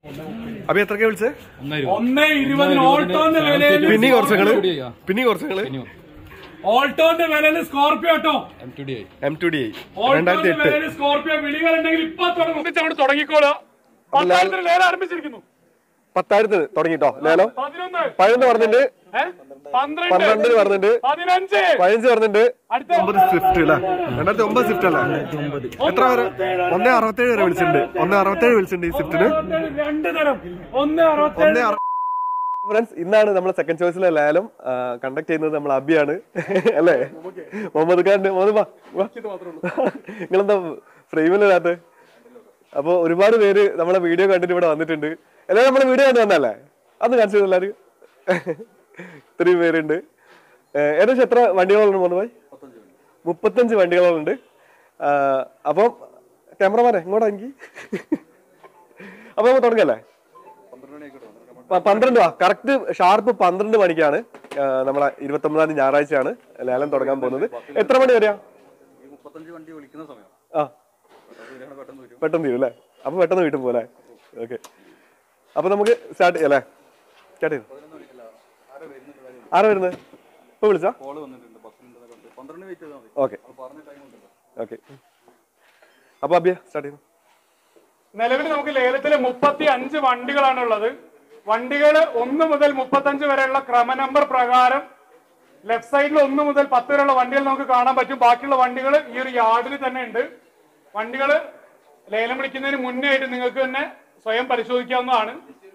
അപ്പൊ എത്രക്കെ വിളിച്ചേ ഒന്ന് ഇരുപതിന് ഓൾട്ടോന്റെ വിലയിൽ പിന്നെ കുറച്ചങ്ങള് പിന്നെ കുറച്ചങ്ങള് ഓൾട്ടോന്റെ വിലയിൽ സ്കോർപിയോ കേട്ടോ എം ടു ഡി രണ്ടായിരത്തി ഓൾട്ടോന്റെ എട്ട് വിലയിൽ സ്കോർപിയോ വിളികളുണ്ടെങ്കിൽ ഇപ്പൊ തുടങ്ങി തുടങ്ങിക്കോളൂ പത്തായിരത്തിന് ലേലം ആരംഭിച്ചിരിക്കുന്നു പത്തായിരത്തിന് തുടങ്ങിട്ടോ ലേലം പതിനൊന്ന് പതിനൊന്ന് പറഞ്ഞിട്ട് ഏ? പന്ത്രണ്ട് പന്ത്രണ്ടിന് പറഞ്ഞിട്ട് പതിനഞ്ച് പതിനഞ്ച് പറഞ്ഞിട്ട് അടുത്ത ഒമ്പത് സ്വിഫ്റ്റ് അല്ലേ രണ്ടായിരത്തി ഒമ്പത് സ്വിഫ്റ്റ് അല്ലേ എത്ര വരെ ഒന്നേ അറുപത്തേഴ് വരെ വിളിച്ചിട്ടുണ്ട് ഒന്നേ അറുപത്തേഴ് വിളിച്ചിട്ടുണ്ട് ഈ സ്വിഫ്റ്റിന് രണ്ട് തരം ഒന്ന് അറുപത്തേഴ് ഫ്രണ്ട്സ് ഇന്നാണ് നമ്മളെ സെക്കൻഡ് ചോയ്സിലെ ലേലം കണ്ടക്ട് ചെയ്യുന്നത് നമ്മൾ അബിയാണ് അല്ലേ മുഹമ്മദ് ഖാന്റെ മുഹമ്മദ് വാ, വാ. നിങ്ങളെന്താ ഫ്രെയിമിലിനകത്ത് അപ്പൊ ഒരുപാട് പേര് നമ്മളെ വീഡിയോ കണ്ടിട്ട് ഇവിടെ വന്നിട്ടുണ്ട് എല്ലാവരും നമ്മളെ വീഡിയോ കണ്ടു വന്നല്ലേ അന്ന് കാണിച്ചു തന്നു എല്ലാവരും ഇത്രയും പേരുണ്ട് ഏഹ് ഏകദേശം എത്ര വണ്ടികളുണ്ട് മോഹൻ ഭായി മുപ്പത്തഞ്ച് വണ്ടികളുണ്ട് ആഹ് അപ്പം ക്യാമറമാനെ ഇങ്ങോട്ടാ എനിക്ക് അപ്പൊ നമുക്ക് തുടങ്ങല്ലേ പ- പന്ത്രണ്ട് ആ കറക്റ്റ് ഷാർപ്പ് പന്ത്രണ്ട് മണിക്കാണ് ആ, നമ്മളെ ഇരുപത്തി ഒമ്പതാം തീയതി ഞായറാഴ്ചയാണ് ലേലം തുടങ്ങാൻ പോകുന്നത് എത്ര മണി വരെയാ മുപ്പത്തഞ്ച് വണ്ടി വിളിക്കുന്ന സമയം ആ പെട്ടെന്ന് തീരും അല്ലേ അപ്പൊ പെട്ടെന്ന് വീട്ടിൽ പോലെ ഓക്കെ അപ്പൊ നമുക്ക് സ്റ്റാർട്ട് ചെയ്യാം അല്ലേ സ്റ്റാർട്ട് ചെയ്തു ആരാ വരുന്നത് ഇപ്പൊ വിളിച്ചാ കോള് വന്നിട്ടുണ്ട് ബസ്സിലുണ്ടെന്ന് പറഞ്ഞിട്ട് പന്ത്രണ്ട് വെയിറ്റ് ചെയ്താൽ മതി ഓക്കെ അത് പറഞ്ഞ ടൈം ഉണ്ടല്ലോ ഓക്കെ അപ്പൊ അബിയ സ്റ്റാർട്ട് ചെയ്തു നിലവിൽ നമുക്ക് ലേലത്തില് മുപ്പത്തി അഞ്ച് വണ്ടികളാണ് ഉള്ളത് വണ്ടികൾ ഒന്ന് മുതൽ മുപ്പത്തഞ്ച് വരെയുള്ള ക്രമ നമ്പർ പ്രകാരം ലെഫ്റ്റ് സൈഡിൽ ഒന്ന് മുതൽ പത്ത് വരെയുള്ള വണ്ടികൾ നമുക്ക് കാണാൻ പറ്റും ബാക്കിയുള്ള വണ്ടികൾ ഈ ഒരു യാർഡിൽ തന്നെ ഉണ്ട് വണ്ടികൾ ലേലം വിളിക്കുന്നതിന് മുന്നേ ആയിട്ട് നിങ്ങൾക്ക് തന്നെ സ്വയം പരിശോധിക്കാവുന്നതാണ്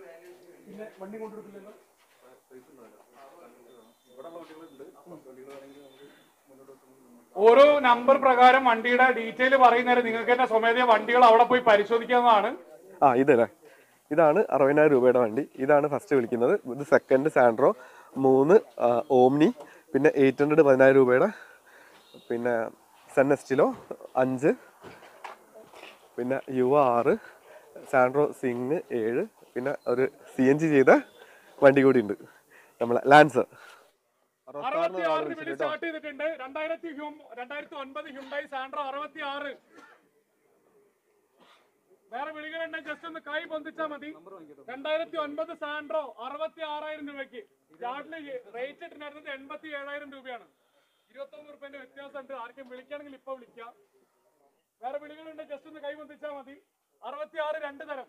ഓരോ നമ്പർ പ്രകാരം വണ്ടിയുടെ ഡീറ്റെയിൽ പറയുന്നേരം നിങ്ങൾക്ക് തന്നെ സ്വമേധയാ വണ്ടികൾ അവിടെ പോയി പരിശോധിക്കാവുന്നതാണ് ആ ഇതല്ലേ ഇതാണ് അറുപതിനായിരം രൂപയുടെ വണ്ടി ഇതാണ് ഫസ്റ്റ് വിളിക്കുന്നത് ഇത് സെക്കൻഡ് സാൻഡ്രോ മൂന്ന് ആ, ഓംനി പിന്നെ എയ്റ്റ് ഹൺഡ്രഡ് പതിനായിരം രൂപയുടെ പിന്നെ സെൻ എസ്റ്റിലോ അഞ്ച് പിന്നെ യുവ ആറ് സാൻഡ്രോ സിങ് ഏഴ് പിന്നെ ഒരു സി എൻ ജി ചെയ്ത വണ്ടി കൂടി ഉണ്ട് നമ്മളെ ലാൻസർ അറുപത്തി ആറിന് വേണ്ടി സ്റ്റാർട്ട് ചെയ്തിട്ടുണ്ട് രണ്ടായിരത്തി ഹ്യൂം- രണ്ടായിരത്തി ഒൻപത് ഹ്യുണ്ടായി സാൻഡ്രോ അറുപത്തി ആറ് വേറെ വിളികളുണ്ടെങ്കിൽ ജസ്റ്റ് ഒന്ന് കൈ പൊന്തിച്ചാൽ മതി രണ്ടായിരത്തി ഒൻപത് സാൻഡ്രോ അറുപത്തി ആറായിരം രൂപയ്ക്ക് യാർഡില് റേറ്റ് ഇട്ടിരുന്നത് എൺപത്തി ഏഴായിരം രൂപയാണ് ഇരുപത്തി ഒന്ന് റുപ്യന്റെ വ്യത്യാസമുണ്ട് ആർക്കും വിളിക്കുകയാണെങ്കിൽ ഇപ്പൊ വിളിക്കാം വേറെ വിളികളുണ്ട് ജസ്റ്റ് ഒന്ന് കൈ പൊന്തിച്ചാൽ മതി അറുപത്തി ആറ് രണ്ട് തരം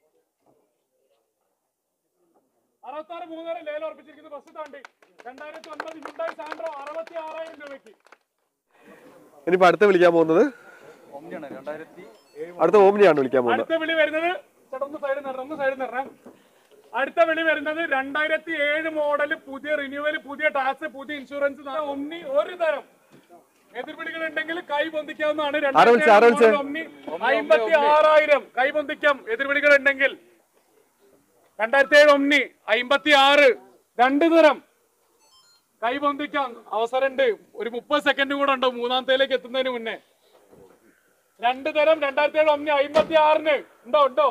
അറുപത്തി ആറ് മൂന്നര ലേലം ഉറപ്പിച്ചിരിക്കുന്ന ബസ് താണ്ടി രണ്ടായിരത്തി ഒൻപത് ഹ്യുണ്ടായി സാൻഡ്രോ അറുപത്തി ആറായിരം രൂപയ്ക്ക് ഇനിയിപ്പോ അടുത്ത വിളിക്കാൻ പോകുന്നത് ഒന്നിയാണ് രണ്ടായിരത്തി അടുത്ത ഓംനിയാണ് വിളിക്കാൻ പോകുന്നത് അടുത്ത വിളി വരുന്നത് ചേട്ടാ ഒന്ന് സൈഡിൽ നിറ ഒന്ന് സൈഡിൽ നിറ അടുത്ത വിളി വരുന്നത് രണ്ടായിരത്തി ഏഴ് മോഡൽ പുതിയ റിന്യൂവൽ പുതിയ ടാക്സ് പുതിയ ഇൻഷുറൻസ് ഒന്നി ഒരു തരം എതിർപിടികൾ ഉണ്ടെങ്കിൽ കൈ പൊന്തിക്കാവുന്നതാണ് ആരാ വിളിച്ചേ? ആരാ വിളിച്ചേ? അമ്പത്തി ആറായിരം കൈ പൊന്തിക്കാം എതിർപിടികൾ ഉണ്ടെങ്കിൽ രണ്ടായിരത്തി ഏഴ് ഒന്നി അമ്പത്തി ആറ് രണ്ട് തരം കൈ പൊന്തിക്കാം അവസരമുണ്ട് ഒരു മുപ്പത് സെക്കൻഡ് കൂടെ ഉണ്ടോ മൂന്നാമത്തേലേക്ക് എത്തുന്നതിന് മുന്നേ രണ്ട് തരം രണ്ടായിരത്തി ഏഴ് ഒന്നി അമ്പത്തി ആറിന് ഉണ്ടോ ഉണ്ടോ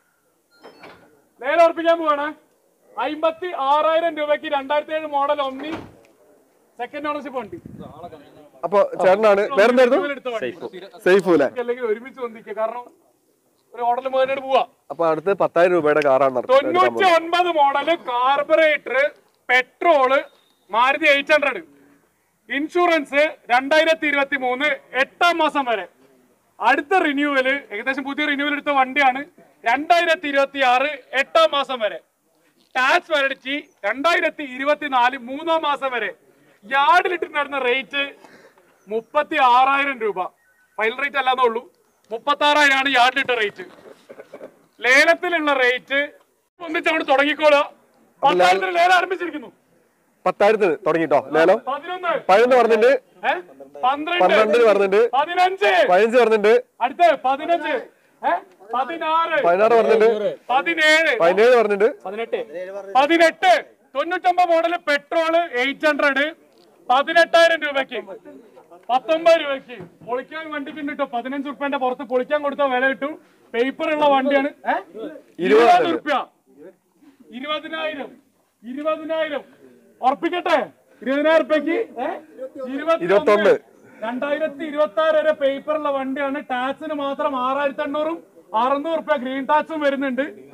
നേരെ ഉറപ്പിക്കാൻ പോവാണ് അമ്പത്തി ആറായിരം രൂപയ്ക്ക് രണ്ടായിരത്തി ഏഴ് മോഡൽ ഒന്നി സെക്കൻഡ് ഓണർഷിപ്പ് വണ്ടി അപ്പൊ ചേട്ടനാണ് വേറെന്തായിരുന്നു എടുത്ത വണ്ടി സേഫ് അല്ലേ അല്ലെങ്കിൽ ഒരുമിച്ച് വന്നിക്കുക കാരണം ഒരു ഓർഡർ മുതലോട് പോവാ അപ്പൊ അടുത്ത് പത്തായിരം രൂപയുടെ കാറാണ് നടക്കുന്നത് തൊണ്ണൂറ്റി ഒൻപത് model carburettor petrol Maruti eight hundred insurance രണ്ടായിരത്തി ഇരുപത്തി മൂന്ന് എട്ടാം മാസം വരെ അടുത്ത റിന്യൂവല് ഏകദേശം പുതിയ റിന്യൂവൽ എടുത്ത വണ്ടിയാണ് രണ്ടായിരത്തി ഇരുപത്തി ആറ് എട്ടാം മാസം വരെ ടാക്സ് വരടിച്ച് രണ്ടായിരത്തി ഇരുപത്തി നാല് മൂന്നാം മാസം വരെ യാർഡിലിട്ടിരുന്ന റേറ്റ് മുപ്പത്തി ആറായിരം രൂപ ഫൈനൽ റേറ്റ് അല്ലാന്നേ ഉള്ളൂ മുപ്പത്തി ആറായിരം ആണ് യാർഡിലിട്ട റേറ്റ് ലേലത്തിലുള്ള റേറ്റ് ഒന്നിച്ചങ്ങോട്ട് തുടങ്ങിക്കോളുക പത്തായിരത്തിന് ലേലം ആരംഭിച്ചിരിക്കുന്നു പത്തായിരത്തിന് തുടങ്ങിട്ടോ ലേലം പതിനൊന്ന് പതിനൊന്ന് പറഞ്ഞിട്ട് ഏ? പന്ത്രണ്ട് പന്ത്രണ്ടിന് പറഞ്ഞിട്ട് പതിനഞ്ച് പതിനഞ്ച് പറഞ്ഞിട്ട് അടുത്ത പതിനഞ്ച് ഏ? പതിനാറ് പതിനാറ് പറഞ്ഞിട്ട് പതിനേഴ് പതിനേഴ് പറഞ്ഞിട്ട് പതിനെട്ട് പതിനെട്ട് തൊണ്ണൂറ്റൊമ്പത് മോഡല് പെട്രോള് എയ്റ്റ് ഹൺഡ്രഡ് പതിനെട്ടായിരം രൂപയ്ക്ക് പത്തൊമ്പത് രൂപയ്ക്ക് പൊളിക്കാൻ വണ്ടിക്ക് ഉണ്ട് കേട്ടോ പതിനഞ്ച് റുപ്യന്റെ പുറത്ത് പൊളിക്കാൻ കൊടുത്ത വില കിട്ടും പേപ്പർ ഉള്ള വണ്ടിയാണ് ഏ? ഇരുപത് റുപ്യ ഇരുപതിനായിരം ഇരുപതിനായിരം ഉറപ്പിക്കട്ടെ ഇരുപതിനായിരം റുപ്യക്ക് ഇരുപത്തൊന്ന്. രണ്ടായിരത്തി ഇരുപത്തി ആറ് വരെ പേപ്പറുള്ള വണ്ടിയാണ് ടാക്സിന് മാത്രം ആറായിരത്തി എണ്ണൂറും അറുന്നൂറ് റുപ്യ ഗ്രീൻ ടാക്സും വരുന്നുണ്ട്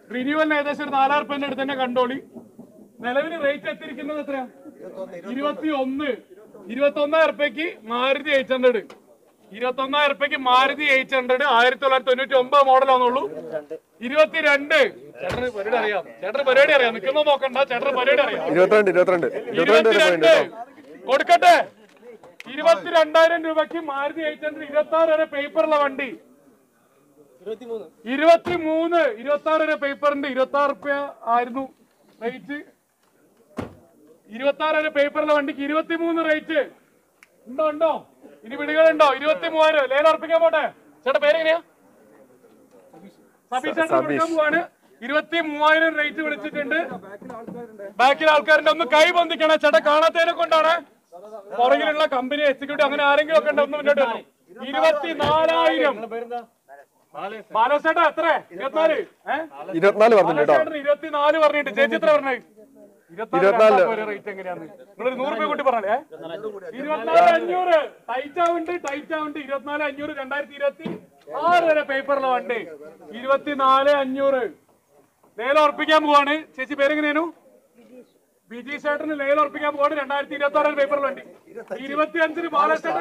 റിന്യൂവലിന് ഏകദേശം ഒരു നാലായിരം റുപ്യന്റെ അടുത്ത് തന്നെ കണ്ടോളി നിലവിൽ റേറ്റ് എത്തിയിരിക്കുന്നത് എത്രയാ ഇരുപത്തി ഒന്ന് ഇരുപത്തി ഒന്നായിരം റുപ്യക്ക് മാരുതി എയ്റ്റ് ഹൺഡ്രഡ് ഇരുപത്തി ഒന്നായിരം റുപ്യക്ക് മാരുതി എയ്റ്റ് ഹൺഡ്രഡ് ആയിരത്തി തൊള്ളായിരത്തി തൊണ്ണൂറ്റി ഒമ്പത് മോഡലാണുള്ളൂ ഇരുപത്തിരണ്ട് ചേട്ടന് പരിപാടി അറിയാം ചേട്ടന് പരിപാടി അറിയാം നിൽക്കുന്ന നോക്കണ്ട ചേട്ടന് പരിപാടി അറിയാം ഇരുപത്തിരണ്ട് ഇരുപത്തിരണ്ട് ഇരുപത്തിരണ്ട് വരെ പോയിട്ടുണ്ട് ഇരുപത്തിരണ്ട് കൊടുക്കട്ടെ ഇരുപത്തിരണ്ടായിരം രൂപയ്ക്ക് മാരുതി എയ്റ്റ് ഹൺഡ്രഡ് ഇരുപത്തി ആറ് വരെ പേപ്പറുള്ള വണ്ടി ഇരുപത്തിമൂന്ന് ഇരുപത്തി ആറ് വരെ പേപ്പറിന്റെ ഇരുപത്തി ആറ് റുപ്യ ആയിരുന്നു റേറ്റ് ഇരുപത്തി ആറ് വരെ പേപ്പറിലെ വണ്ടിക്ക് ഇരുപത്തിമൂന്ന് റേറ്റ് ഉണ്ടോ ഉണ്ടോ ഇനി വിളികളുണ്ടോ ഇരുപത്തി മൂവായിരം ലേലം ഉറപ്പിക്കാൻ പോട്ടെ ചേട്ടാ പേരെങ്ങനെയാ സബീഷ് ചേട്ടൻ കൊടുക്കാൻ പോവാണ് ഇരുപത്തി മൂവായിരം റേറ്റ് വിളിച്ചിട്ടുണ്ട് ബാക്കിൽ ആൾക്കാരുടെ ഒന്ന് കൈ പൊന്തിക്കണേ ചേട്ടാ കാണാത്തതിനെ കൊണ്ടാണ് പുറകിലുള്ള കമ്പനി എക്സിക്യൂട്ടീവ് അങ്ങനെ ആരെങ്കിലും ഒക്കെ ഉണ്ടോ ഒന്ന് മുന്നോട്ട് വരണം ഇരുപത്തിനാലായിരം ബാലചേട്ടാ എത്ര ഇരുപത്തിനാല് ഏഹ് ഇരുപത്തിനാല് പറഞ്ഞു കേട്ടോ ബാലചേട്ടൻ ഇരുപത്തിനാല് പറഞ്ഞിട്ട് ചേച്ചി എത്ര പറഞ്ഞേ ഇരുപത്തിനാല്. റേറ്റ് എങ്ങനെയാണ് നിങ്ങളൊരു നൂറ് രൂപ കൂട്ടി പറഞ്ഞേ ഇരുപത്തിനാല് അഞ്ഞൂറ് ടൈറ്റ് ആവുണ്ട് ടൈറ്റ് ആവുണ്ട് ഇരുപത്തിനാല് അഞ്ഞൂറ് രണ്ടായിരത്തി ഇരുപത്തി ആറ് വരെ പേപ്പറിലെ വണ്ടി ഇരുപത്തിനാല് അഞ്ഞൂറ് ലേലം ഉറപ്പിക്കാൻ പോവാണ് ചേച്ചി പേരെങ്ങനെയാണു ബിജി ചേട്ടന് ലേലം ഉറപ്പിക്കാൻ പോവാണ് രണ്ടായിരത്തി ഇരുപത്തി ആറ് പേപ്പറിൽ വണ്ടി ഇരുപത്തി അഞ്ചിന് ബാലചേട്ടൻ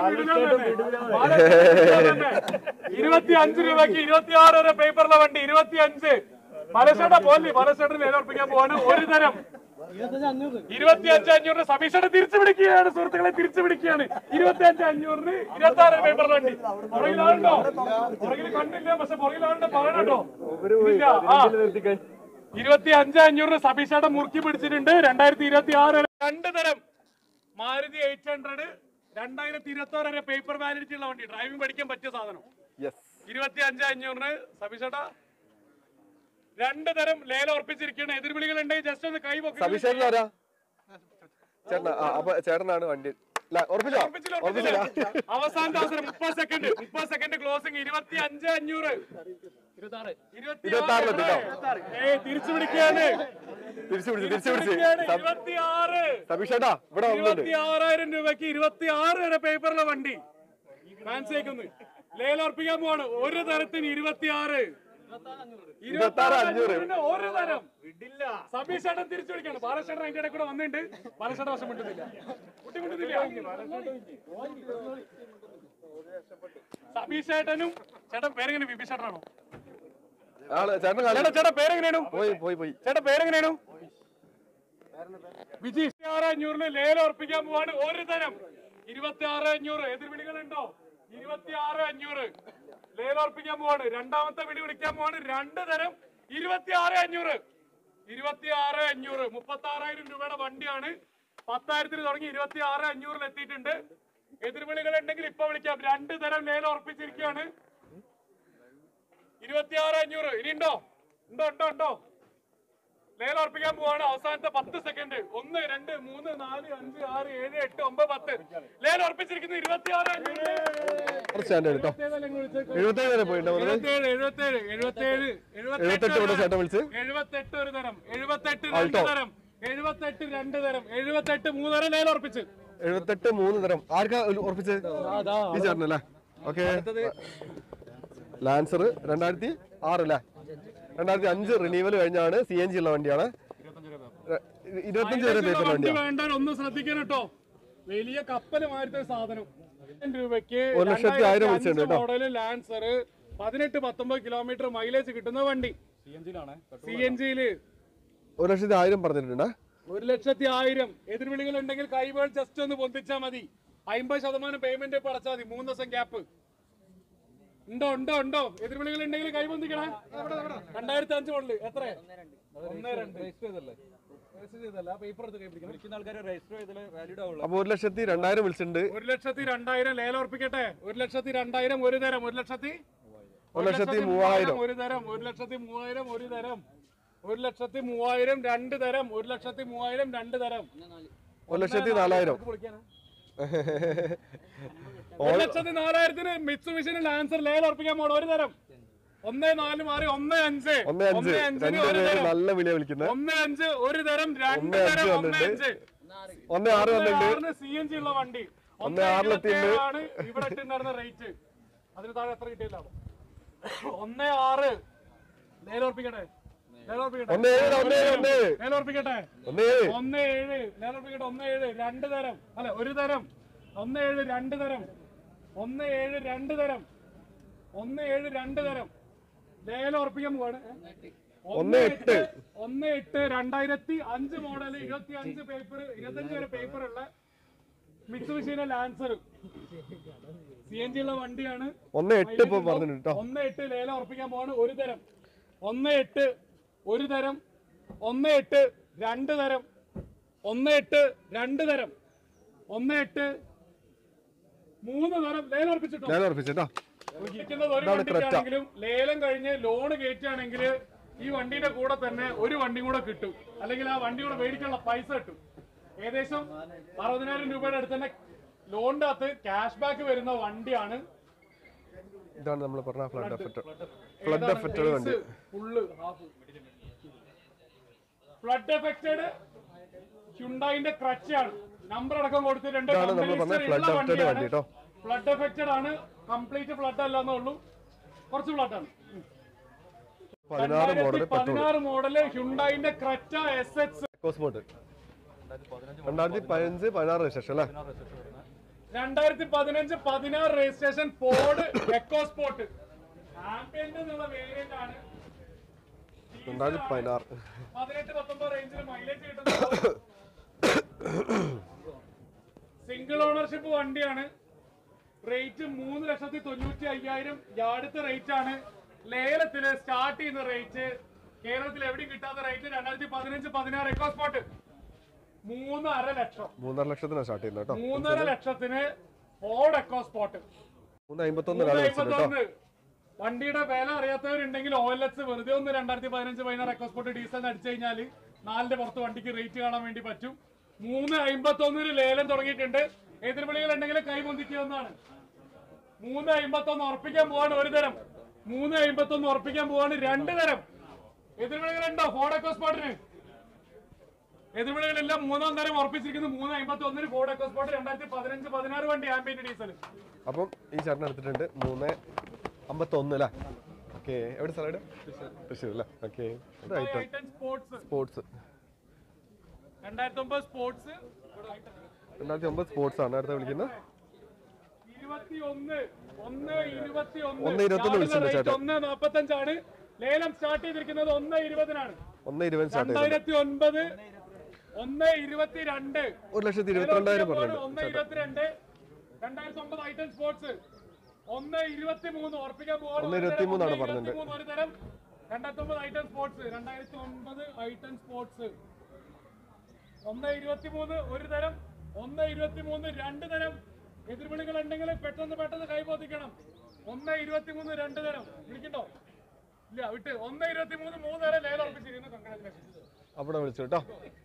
ഇരുപത്തി അഞ്ച് രൂപയ്ക്ക് ഇരുപത്തി ആറ് വരെ പേപ്പറിലെ വണ്ടി ഇരുപത്തി അഞ്ച് ബാലചേട്ടൻ പോലെ ബാലചേട്ടൻ ലേലം ഉറപ്പിക്കാൻ പോവാണ് ഒരു തരം ഇരുപത്തി അഞ്ച് അഞ്ഞൂറിന് സമീക്ഷയുടെ തിരിച്ചു പിടിക്കുകയാണ് സുഹൃത്തുക്കളെ തിരിച്ചു പിടിക്കുകയാണ് ഇരുപത്തി അഞ്ച് അഞ്ഞൂറിന് ഇരുപത്തി ആറ് പേപ്പറിൽ വണ്ടി പുറകിലാണോ പുറകിൽ കണ്ടില്ല പക്ഷെ പുറകിലാണോ പറയണോ ഇല്ല ആ ഇരുപത്തി അഞ്ച് അഞ്ഞൂറിന് സബീഷയുടെ മുറുക്കി പിടിച്ചിട്ടുണ്ട് രണ്ടായിരത്തി ഇരുപത്തി ആറ് രണ്ട് തരം മാരുതി എയ്റ്റ് ഹൺഡ്രഡ് രണ്ടായിരത്തി ഇരുപത്തി ആറ് വരെ പേപ്പർ വാലിഡിറ്റി ഉള്ള വണ്ടി ഡ്രൈവിംഗ് പഠിക്കാൻ പറ്റിയ സാധനം യെസ് ഇരുപത്തി അഞ്ച് അഞ്ഞൂറിന് സബീഷേട്ടാ രണ്ട് തരം ലേലം ഉറപ്പിച്ചിരിക്കുകയാണ് എതിർവിളികൾ ഉണ്ടെങ്കിൽ ജസ്റ്റ് ഒന്ന് കൈ പൊക്കി സബീഷേട്ടൻ ആരാ ചേട്ടനാ ആ അപ്പൊ ചേട്ടനാണ് വണ്ടി ഇല്ല, ഉറപ്പിച്ചോ ഉറപ്പിച്ചില്ല, ഉറപ്പിച്ചില്ല ഉറപ്പിച്ചില്ല. അവസാനത്തെ അവസരം മുപ്പത് സെക്കൻഡ് മുപ്പത് സെക്കൻഡ് ക്ലോസിംഗ് ഇരുപത്തി അഞ്ച് അഞ്ഞൂറ് ഇരുപത്തി ഇരുപത്താറിലെത്തി കേട്ടോ. ഏയ് തിരിച്ചു പിടിക്കുകയാണ് തിരിച്ചു പിടിച്ചു തിരിച്ചു പിടിച്ച് പിടിക്കുകയാണ്. ഇരുപത്തി ആറ് സബീഷേട്ടാ ഇവിടെ വന്നിട്ടുണ്ട് ഇരുപത്തി ആറായിരം രൂപയ്ക്ക് ഇരുപത്തി ആറ് വരെ പേപ്പറിലെ വണ്ടി ഫാൻസേക്കുന്നു ലേലം ഉറപ്പിക്കാൻ പോവാണ് ഒരു തരത്തിന് ഇരുപത്തി ആറ് ഇരുപത്താറ് അഞ്ഞൂറ്. ഒരു തരം സബീഷ് ചേട്ടൻ തിരിച്ചു വിളിക്കാണ് ബാലചേട്ടൻ അതിന്റെ ഇടയിൽ കൂടെ വന്നിട്ടുണ്ട് ബാലചേട്ടൻ വശം മിണ്ടുന്നില്ല കുട്ടി മിണ്ടുന്നില്ല സബീഷ് ചേട്ടനും ചേട്ടൻ പേരെങ്ങനെ ബിബി ചേട്ടനാണോ ആള് ചേട്ടൻ കാലം ചേട്ടാ ചേട്ടാ പേരെങ്ങനെയാണു പോയി പോയി പോയി ചേട്ടാ പേരെങ്ങനെയാണു വിജി ആറ് അഞ്ഞൂറിന് ലേലം ഉറപ്പിക്കാൻ പോവാണ് ഒരു തരം ഇരുപത്തി ആറ് അഞ്ഞൂറ് എതിർവിളികളുണ്ടോ ഇരുപത്തി ആറ് അഞ്ഞൂറ് ലേലം ഉറപ്പിക്കാൻ പോവാണ് രണ്ടാമത്തെ വിളി വിളിക്കാൻ പോവാണ് രണ്ട് തരം ഇരുപത്തി ആറ് അഞ്ഞൂറ് ഇരുപത്തി ആറ് അഞ്ഞൂറ് മുപ്പത്തി ആറായിരം രൂപയുടെ വണ്ടിയാണ് പത്തായിരത്തിന് തുടങ്ങി ഇരുപത്തി ആറ് അഞ്ഞൂറിൽ എത്തിയിട്ടുണ്ട് എതിർവിളികൾ ഉണ്ടെങ്കിൽ ഇപ്പൊ വിളിക്കാം രണ്ട് തരം ലേലം ഉറപ്പിച്ചിരിക്കുകയാണ് ഇരുപത്തി ആറ് അഞ്ഞൂറ് ഇനി ഉണ്ടോ ഉണ്ടോ ഉണ്ടോ ഉണ്ടോ ലേലം ഉറപ്പിക്കാൻ പോവാണ് അവസാനത്തെ പത്ത് സെക്കൻഡ് ഒന്ന് രണ്ട് മൂന്ന് നാല് അഞ്ച് ആറ് ഏഴ് എട്ട് ഒമ്പത് പത്ത് ലേലം ഉറപ്പിച്ചിരിക്കുന്നത് ഇരുപത്തി ആറ് അഞ്ഞൂറ് സ്റ്റാൻഡ് കേട്ടോ എഴുപത്തേഴ് വരെ പോയിട്ടുണ്ട് എഴുപത്തേഴ് എഴുപത്തേഴ് എഴുപത്തേഴ് എഴുപത്തെട്ട് ഇവിടെ ചേട്ടൻ വിളിച്ച് എഴുപത്തെട്ട് ഒരു തരം എഴുപത്തെട്ട് രണ്ട് ആൾട്ടോ. തരം എഴുപത്തെട്ട് രണ്ട് തരം എഴുപത്തെട്ട് മൂന്നര ലേലം ഉറപ്പിച്ച് എഴുപത്തെട്ട് മൂന്ന് തരം ആർക്കാ ഉറപ്പിച്ചത് ഈ ചേട്ടനല്ലേ ഓക്കെ ലാൻസർ രണ്ടായിരത്തി ആറ് അല്ലേ രണ്ടായിരത്തി അഞ്ച് റിനീവൽ കഴിഞ്ഞാണ് സി എൻ ജി ഉള്ള വണ്ടിയാണ് ര- ഇരുപത്തഞ്ച് വരെ പേപ്പർ വണ്ടി വണ്ടിയാണ് വേണ്ട ഒന്ന് ശ്രദ്ധിക്കണം കേട്ടോ വലിയ കപ്പല് മാറ്റ സാധനം രൂപയ്ക്ക് ഒരു ലക്ഷത്തി ആയിരം വിളിച്ചിട്ടുണ്ട് കേട്ടോ. മോഡല് ലാൻസർ പതിനെട്ട് പത്തൊമ്പത് കിലോമീറ്റർ മൈലേജ് കിട്ടുന്ന വണ്ടി സി എൻ ജിയില് ഒരു ലക്ഷത്തി ആയിരം പറഞ്ഞിട്ടുണ്ട് ഒരു ലക്ഷത്തി ആയിരം എതിർവിളികൾ ഉണ്ടെങ്കിൽ കൈവേൾ ജസ്റ്റ് ഒന്ന് പൊന്തിച്ചാൽ മതി അമ്പത് ശതമാനം പേയ്മെന്റ് ഇപ്പൊ അടച്ചാൽ മതി മൂന്ന് ദിവസം ഗ്യാപ്പ് ഉണ്ടോ ഉണ്ടോ ഉണ്ടോ എതിർവിളികൾ ഉണ്ടെങ്കിൽ കൈ പൊന്തിക്കണേ രണ്ടായിരത്തി അഞ്ച് മോഡല് എത്ര ഒന്ന് രണ്ട് Register ചെയ്തതല്ല. ആ paper എടുത്ത് കൈ പിടിക്കണം. വിളിക്കുന്ന ആൾക്കാരെ രജിസ്റ്റർ ചെയ്താലേ വാലിഡ് ആവുള്ളൂ അപ്പൊ ഒരു ലക്ഷത്തി രണ്ടായിരം വിളിച്ചിട്ടുണ്ട് ഒരു ലക്ഷത്തി രണ്ടായിരം ലേലം ഉറപ്പിക്കട്ടെ ഒരു ലക്ഷത്തി രണ്ടായിരം ഒരു തരം ഒരു ലക്ഷത്തി ഒരു ലക്ഷത്തി മൂവായിരം ഒരു തരം ഒരു ലക്ഷത്തി മൂവായിരം ഒരു തരം ഒരു ലക്ഷത്തി മൂവായിരം രണ്ട് തരം ഒരു ലക്ഷത്തി മൂവായിരം രണ്ട് തരം ഒരു ലക്ഷത്തി നാലായിരം ഒരു ലക്ഷത്തി നാലായിരത്തിന് മിറ്റ്സുബിഷിന് ലാൻസർ ലേലം ഉറപ്പിക്കാൻ പോകണം ഒരു തരം ഒന്ന് നാല് മാറി ഒന്ന് അഞ്ച് ഒന്ന് അഞ്ച് അഞ്ചിന് ഒരു രണ്ടുപേര് തരം നല്ല വിളിയാ വിളിക്കുന്നത് ഒന്ന് അഞ്ച് ഒരു തരം രണ്ട് ഒന്ന് അഞ്ച് തരം ഒന്ന് വന്നിട്ടുണ്ട്. അഞ്ച് ഒന്ന് ആറ് വന്നിട്ടുണ്ട് സി എൻ ജി ഉള്ള വണ്ടി ഒന്ന് ആറിലെത്തിയിട്ടുണ്ട്. ആണ് ഇവിടെ ഇട്ടുണ്ടായിരുന്ന റേറ്റ് അതിന് താഴെ എത്ര കിട്ടിയില്ല ഒന്ന് ആറ് ലേലം ഉറപ്പിക്കട്ടെ ഒന്ന് ഏഴ് ഒന്ന് ഏഴ് ഒന്ന് ഏഴ് ലേലോർപ്പിക്കട്ടെ ഒന്ന് ഏഴ് ഒന്ന് ഏഴ് ലേലോർപ്പിക്കട്ടെ ഒന്ന് ഏഴ് രണ്ട് തരം അല്ല ഒരു തരം ഒന്ന് ഏഴ് രണ്ട് തരം ഒന്ന് ഏഴ് രണ്ട് തരം ഒന്ന് ഏഴ് രണ്ട് തരം ലേലം ഉറപ്പിക്കാൻ പോവാണ് ഒന്ന് എട്ട്. ഒന്ന് എട്ട് രണ്ടായിരത്തി അഞ്ച് മോഡൽ ഇരുപത്തി അഞ്ച് പേപ്പർ ഇരുപത്തഞ്ച് വരെ പേപ്പർ ഉള്ള മിക്സ് മെഷീനെ ലാൻസർ സി എൻ ജി ഉള്ള വണ്ടിയാണ് ഒന്ന് എട്ട് ഇപ്പൊ പറഞ്ഞിട്ടുണ്ട് കേട്ടോ ഒന്ന് എട്ട് ലേലം ഉറപ്പിക്കാൻ പോവാണ് ഒരു തരം ഒന്ന് എട്ട് ഒരു തരം ഒന്ന് എട്ട് രണ്ട് തരം ഒന്ന് എട്ട് രണ്ട് തരം ഒന്ന് എട്ട് മൂന്ന് തരം ലേലം ഉറപ്പിച്ചിട്ടോ ഞാൻ ഉറപ്പിച്ചേട്ടോ ഉറപ്പിക്കുന്നത് ഒരു വണ്ടിക്കാണെങ്കിലും ലേലം കഴിഞ്ഞ് ലോൺ കയറ്റുകയാണെങ്കിൽ ഈ വണ്ടിയുടെ കൂടെ തന്നെ ഒരു വണ്ടി കൂടെ കിട്ടും അല്ലെങ്കിൽ ആ വണ്ടി കൂടെ മേടിക്കാനുള്ള പൈസ കിട്ടും ഏകദേശം അറുപതിനായിരം രൂപയുടെ അടുത്ത് തന്നെ ലോണിന്റെ അകത്ത് ക്യാഷ് ബാക്ക് വരുന്ന വണ്ടിയാണ് ഇതാണ് നമ്മൾ പറഞ്ഞ ഫ്ലഡ് എഫക്ട് ഫ്ലഡ് എഫക്റ്റഡ് വണ്ടി ഫുള്ള് ഹാഫ് ഫ്ലഡ് എഫക്റ്റഡ് ഹ്യുണ്ടായിന്റെ ക്രച്ചാണ് നമ്പർ അടക്കം കൊടുത്തിട്ടുണ്ട് ഇതാണ് നമ്മൾ പറഞ്ഞ flood affected വണ്ടി കേട്ടോ. ഫ്ലഡ് എഫക്റ്റഡ് ആണ് കംപ്ലീറ്റ് ഫ്ലഡ് അല്ല എന്നുള്ളൂ കുറച്ച് ഫ്ലഡ് ആണ് പതിനാറ് മോഡൽ പെട്രോൾ പതിനാറ് മോഡല് ഹ്യുണ്ടായിന്റെ ക്രറ്റ എസ് എക്സ് കോസ്മോട്ട് രണ്ടായിരത്തി പതിനഞ്ച് പതിനാറ് രജിസ്ട്രേഷൻ അല്ലേ രണ്ടായിരത്തി പതിനഞ്ച് പതിനാറ് രജിസ്ട്രേഷൻ ഫോർഡ് എക്കോസ്പോർട്ട് ആംബിയന്റ് എന്നുള്ള വേരിയന്റ് ആണ് രണ്ടായിരത്തി പതിനാറ് പതിനെട്ട് പത്തൊമ്പത് റേഞ്ചിൽ മൈലേജ് കിട്ടുന്ന സിംഗിൾ ഓണർഷിപ്പ് വണ്ടിയാണ് റേറ്റ് മൂന്ന് ലക്ഷത്തി തൊണ്ണൂറ്റി അയ്യായിരം അടുത്ത റേറ്റ് ആണ് ലേലത്തില് സ്റ്റാർട്ട് ചെയ്യുന്ന റേറ്റ് കേരളത്തിൽ എവിടെയും കിട്ടാത്ത റേറ്റ് രണ്ടായിരത്തി പതിനഞ്ച് പതിനാറ് എക്കോസ്പോർട്ട് മൂന്നര ലക്ഷം മൂന്നര ലക്ഷത്തിനാണ് സ്റ്റാർട്ട് ചെയ്യുന്നത് കേട്ടോ മൂന്നര ലക്ഷത്തിന് ഫോർഡ് എക്കോസ്പോർട്ട് മൂന്ന് അമ്പത്തൊന്ന് ഒരാൾ വെച്ചിട്ടുണ്ട് കേട്ടോ മൂന്ന് വണ്ടിയുടെ വില അറിയാത്തവരുണ്ടെങ്കിൽ ഓ എൽ എക്സ് വെറുതെ ഒന്ന് രണ്ടായിരത്തി പതിനഞ്ച് പതിനാറ് എക്കോസ്പോർട്ട് ഡീസൽ അടിച്ചു കഴിഞ്ഞാൽ നാലിന്റെ പുറത്ത് വണ്ടിക്ക് റേറ്റ് കാണാൻ വേണ്ടി പറ്റും മൂന്ന് അമ്പത്തി ഒന്നിന് ലേലം തുടങ്ങിയിട്ടുണ്ട് എതിർവിളികൾ ഉണ്ടെങ്കിൽ കൈപൊന്തിക്കാവുന്നതാണ് മൂന്ന് അമ്പത്തി ഒന്ന് ഉറപ്പിക്കാൻ പോവാണ് ഒരു തരം മൂന്ന് അമ്പത്തി ഒന്ന് ഉറപ്പിക്കാൻ പോവാണ് രണ്ട് തരം എതിർവിളികളുണ്ടോ ഫോർഡ് എക്കോസ്പോർട്ടിന് എതിർവിളികളെല്ലാം മൂന്നാം തരം ഉറപ്പിച്ചിരിക്കുന്നു മൂന്ന് അമ്പത്തി ഒന്നിന് ഫോർഡ് എക്കോസ്പോർട്ട് രണ്ടായിരത്തി പതിനഞ്ച് പതിനാറ് വണ്ടി ആംബിയന്റ് ഡീസൽ അപ്പം ഈ ചേട്ടൻ എടുത്തിട്ടുണ്ട് മൂന്ന് അമ്പത്തൊന്ന് അല്ലേ ഓക്കെ എവിടെ സ്ഥലം തൃശ്ശൂർ അല്ലേ ഓക്കെ ഇത് ഐറ്റം ഐറ്റം സ്പോർട്സ് സ്പോർട്സ് രണ്ടായിരത്തി ഒമ്പത് സ്പോർട്സ് രണ്ടായിരത്തി ഒമ്പത് സ്പോർട്സ് ആണ് അടുത്ത വിളിക്കുന്നത് ഇരുപത്തി ഒന്ന് ഒന്ന് ഇരുപത്തി ഒന്ന് ഇരുപത്തൊന്ന് വിളിച്ചിട്ടുണ്ട് ചേട്ടൻ. ഒന്ന് നാപ്പത്തഞ്ചാണ് ലേലം സ്റ്റാർട്ട് ചെയ്തിരിക്കുന്നത് ഒന്ന് ഇരുപതിനാണ് ഒന്ന് ഇരുപത് സ്റ്റാർട്ട് ചെയ്തത് രണ്ടായിരത്തി ഒൻപത് ഒന്ന് ഇരുപത്തി രണ്ട് ഒരു ലക്ഷത്തി ഇരുപത്തിരണ്ടായിരം പറഞ്ഞിട്ടുണ്ട് ഒന്ന് ഇരുപത്തിരണ്ട് രണ്ടായിരത്തി ഒമ്പത് ഐറ്റം സ്പോർട്സ് ഒന്ന് ഇരുപത്തി മൂന്ന് ഉറപ്പിക്കാൻ പോവാണ് ഒന്ന് ഒരു തരം. ഇരുപത്തിമൂന്നാണ് ഒന്ന് പറഞ്ഞത്. ഇരുപത്തിമൂന്ന് ഒരു തരം രണ്ടായിരത്തി ഒമ്പത് ഐറ്റം സ്പോർട്സ് രണ്ടായിരത്തി ഒൻപത് ഐറ്റം സ്പോർട്സ് ഒന്ന് ഇരുപത്തി മൂന്ന് ഒരു തരം ഒന്ന് ഇരുപത്തി മൂന്ന് രണ്ട് തരം എതിർവിളികൾ ഉണ്ടെങ്കിൽ പെട്ടെന്ന് പെട്ടെന്ന് കൈപോത്തിക്കണം ഒന്ന് ഇരുപത്തി മൂന്ന് രണ്ട് തരം വിളിക്കണ്ടോ ഇല്ല വിട്ട് ഒന്ന് ഇരുപത്തി മൂന്ന് മൂന്ന് തരം ലേലം ഉറപ്പിച്ചിരിക്കുന്നു കൺഗ്രാറ്റുലേഷൻ അവിടെ വിളിച്ചു കേട്ടോ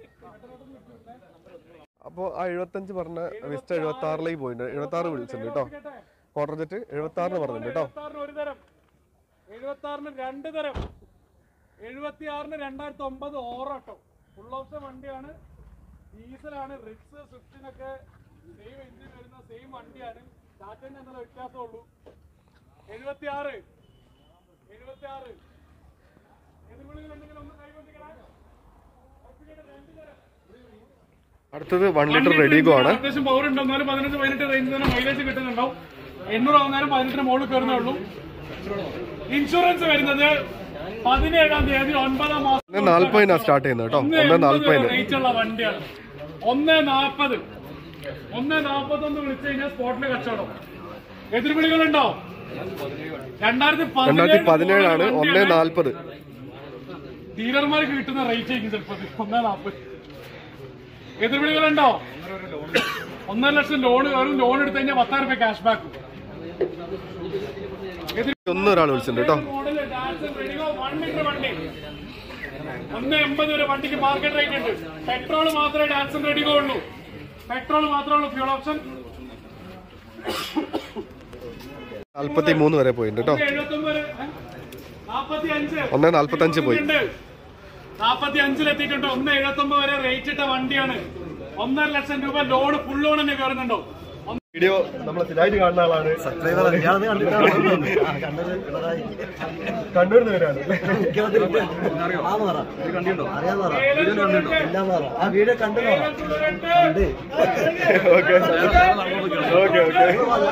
അപ്പോൾ ആ എഴുപത്തഞ്ച് പറഞ്ഞ വിസ്റ്റ എഴുപത്തി ആറിലേക്ക് പോയിട്ടുണ്ട് എഴുപത്തി ആറ് വിളിച്ചിട്ടുണ്ട് കേട്ടോ ക്വാർട്ടർ ജെറ്റ് എഴുപത്തി ആറിന് പറഞ്ഞിട്ടുണ്ട് കേട്ടോ എഴുപത്താറിന് ഒരു തരം എഴുപത്തി ആറിന് രണ്ട് തരം എഴുപത്തി ആറിന് രണ്ടായിരത്തി ഒമ്പത് ഓറോട്ടോ ഫുൾ ഓപ്ഷൻ വണ്ടിയാണ് ഡീസലാണ് റിക്സ് സ്വിഫ്റ്റിനൊക്കെ സെയിം എഞ്ചിൻ വരുന്ന സെയിം വണ്ടിയാണ് ടാറ്റന്റെ എന്നുള്ള വ്യത്യാസമുള്ളൂ എഴുപത്തി ആറ് എഴുപത്തി ആറ് എതിർവിളികൾ എന്തെങ്കിലും ഒന്ന് കൈകൊണ്ടിരിക്കണം രണ്ട് തരം അടുത്തത് വൺ ലിറ്റർ റെഡിഗോ ആണ് അത്യാവശ്യം പവർ ഉണ്ട് എന്നാലും പതിനഞ്ച് പതിനെട്ട് റേഞ്ചിൽ തന്നെ മൈലേജ് കിട്ടുന്നുണ്ടാവും എണ്ണൂറ് ആവുന്നേരം പതിനെട്ടിന് മുകളിൽ കയറുന്നേ ഉള്ളൂ ഇൻഷുറൻസ് വരുന്നത് പതിനേഴാം തീയതി ഒൻപതാം മാസം ഒന്ന് നാൽപ്പതിനാണ് സ്റ്റാർട്ട് ചെയ്യുന്നത് കേട്ടോ ഒന്ന് നാൽപ്പതിന് റേറ്റ് ഉള്ള വണ്ടിയാണ് ഒന്ന് നാൽപ്പത് ഒന്ന് നാൽപ്പത്തി ഒന്ന് വിളിച്ചു കഴിഞ്ഞാൽ സ്പോട്ടിൽ കച്ചവടം എതിർവിളികളുണ്ടോ രണ്ടായിരത്തി രണ്ടായിരത്തി പതിനേഴാണ് ഒന്ന് നാൽപ്പത് ഡീലർമാർക്ക് കിട്ടുന്ന റേറ്റ് ആയിരിക്കും ചിലപ്പോൾ ഒന്നേ നാൽപ്പത് എതിർവിളികളുണ്ടോ ഒന്നര ലക്ഷം ലോൺ വെറും ലോൺ എടുത്തു കഴിഞ്ഞാൽ പത്തായിരം രൂപ ക്യാഷ് ബാക്ക് ഒന്ന് ഒരാൾ വിളിച്ചിട്ടുണ്ട് കേട്ടോ മോഡല് ഡാൻസ് റെഡിഗോ വൺ ലിറ്റർ വണ്ടി ഒന്ന് എൺപത് വരെ വണ്ടിക്ക് മാർക്കറ്റ് റേറ്റ് ഉണ്ട് പെട്രോൾ മാത്രമേ ഡാൻസും റെഡിഗോ ഉള്ളൂ പെട്രോൾ മാത്രമേ ഉള്ളൂ ഫ്യൂൾ ഓപ്ഷൻ നാൽപ്പത്തി മൂന്ന് വരെ പോയിട്ടുണ്ട് കേട്ടോ എഴുപത്തി ഒമ്പത് നാപ്പത്തി അഞ്ച് ഒന്ന് നാൽപ്പത്തഞ്ച് പോയി നാപ്പത്തി അഞ്ചിലെത്തിയിട്ടുണ്ട് ഒന്ന് എഴുപത്തി ഒമ്പത് വരെ റേറ്റ് ഇട്ട വണ്ടിയാണ് ഒന്നര ലക്ഷം രൂപ ലോൺ ഫുൾ ലോൺ തന്നെ കയറുന്നുണ്ടോ വീഡിയോ നമ്മൾ സ്ഥിരമായിട്ട് കാണുന്ന ആളാണ് കണ്ണൂരിൽ നിന്ന് വരാണ് ആ വീഡിയോ കണ്ടു ഓക്കെ ഓക്കെ ഓക്കെ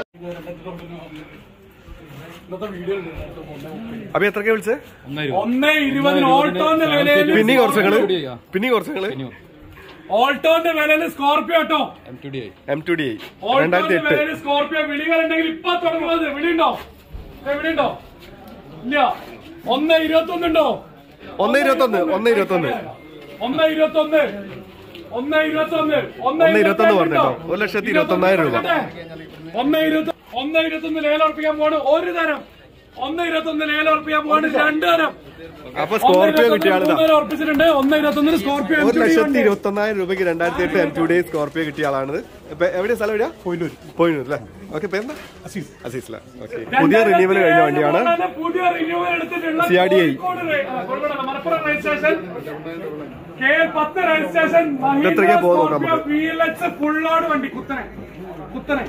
അപ്പൊ എത്രക്കെ വിളിച്ചേ ഒന്ന് ഇരുപതിന് ഓൾട്ടോന്റെ വിലയിൽ പിന്നെ കുറച്ചുകള് പിന്നെ കുറച്ചുകള് ഓൾട്ടോന്റെ വിലയിൽ സ്കോർപ്പിയോ കേട്ടോ എം ടു ഡി രണ്ടായിരത്തി ഓൾട്ടോന്റെ എട്ട് വിലയിൽ സ്കോർപ്പിയോ വിളികളുണ്ടെങ്കിൽ ഇപ്പൊ തുടങ്ങുന്നത് വിളിയുണ്ടോ ഏ, വിളിയുണ്ടോ ഇല്ല ഒന്ന് ഇരുപത്തി ഒന്നുണ്ടോ ഒന്ന് ഇരുപത്തൊന്ന് ഒന്ന് ഇരുപത്തൊന്ന് ഒന്ന് ഇരുപത്തി ഒന്ന് ഒന്ന് ഇരുപത്തി ഒന്ന് ഒന്ന് ഇരുപത്തൊന്ന് പറഞ്ഞോ ഒരു ലക്ഷത്തി ഇരുപത്തി ഒന്നായിരം രൂപ ഒന്ന് ഇരുപത്തി ഒന്ന് ഇരുപത്തി ഒന്ന് ലേലം ഉറപ്പിക്കാൻ പോണ് ഒരു തരം ഒന്ന് ഇരുപത്തി ഒന്ന് ലേലം ഉറപ്പിക്കാൻ പോണ് രണ്ട് തരം അപ്പൊ സ്കോർപ്പിയോ കിട്ടിയ ആളിതാ മൂന്ന് തരം ഉറപ്പിച്ചിട്ടുണ്ട് ഒന്ന് ഇരുപത്തി ഒന്നിന് സ്കോർപ്പിയോ ഒരു ലക്ഷത്തി ഇരുപത്തി ഒന്നായിരം രൂപയ്ക്ക് രണ്ടായിരത്തി എട്ട് എം ടു ഡേ സ്കോർപ്പിയോ കിട്ടിയ ആളാണ് ഇപ്പൊ എവിടെയാ സ്ഥലം എവിടെയാ പോയിന്നൂർ പോയിന്നൂർ അല്ലേ ഓക്കെ പേരെന്താ അസീസ് അസീസ് ഓക്കെ പുതിയ റിന്യൂവൽ കഴിഞ്ഞ വണ്ടിയാണ് പുതിയ റിന്യൂവൽ എടുത്തിട്ടുള്ള CRDI. കോഴിക്കോട് റേ- ആ, കോഴിക്കോട് മലപ്പുറം രജിസ്ട്രേഷൻ കെ പത്ത് രജിസ്ട്രേഷൻ ഇതെത്രയ്ക്കാ പോകുന്നത് നമുക്ക്? വി എൽ എക്സ് ഫുള്ളോട് വണ്ടി കുത്തനെ കുത്തനെ